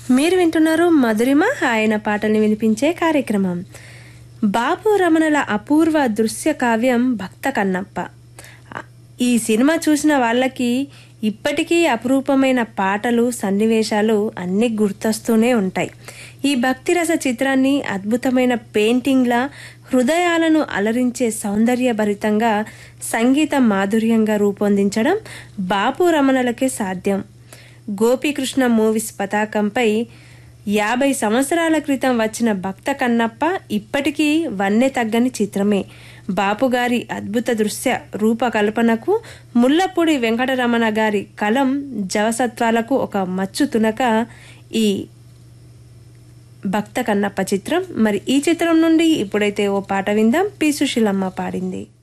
మీరు వింటున్నారు మధురిమ ఆయన పాటల్ని వినిపించే కార్యక్రమం బాపు రమణల అపూర్వ దృశ్య కావ్యం భక్త కన్నప్ప ఈ సినిమా చూసిన వాళ్ళకి ఇప్పటికీ అపురూపమైన పాటలు సన్నివేశాలు అన్నీ గుర్తొస్తూనే ఉంటాయి ఈ భక్తిరస చిత్రాన్ని అద్భుతమైన పెయింటింగ్లా హృదయాలను అలరించే సౌందర్యభరితంగా సంగీత మాధుర్యంగా రూపొందించడం బాపు రమణలకే సాధ్యం గోపీకృష్ణ మూవీస్ పతాకంపై యాభై సంవత్సరాల క్రితం వచ్చిన భక్త కన్నప్ప ఇప్పటికీ వన్నె తగ్గని చిత్రమే బాపుగారి అద్భుత దృశ్య రూపకల్పనకు ముల్లపూడి వెంకటరమణ గారి కలం జవసత్వాలకు ఒక మచ్చు తునక ఈ భక్త కన్నప్ప చిత్రం మరి ఈ చిత్రం నుండి ఇప్పుడైతే ఓ పాట విందాం పి సుశీలమ్మ పాడింది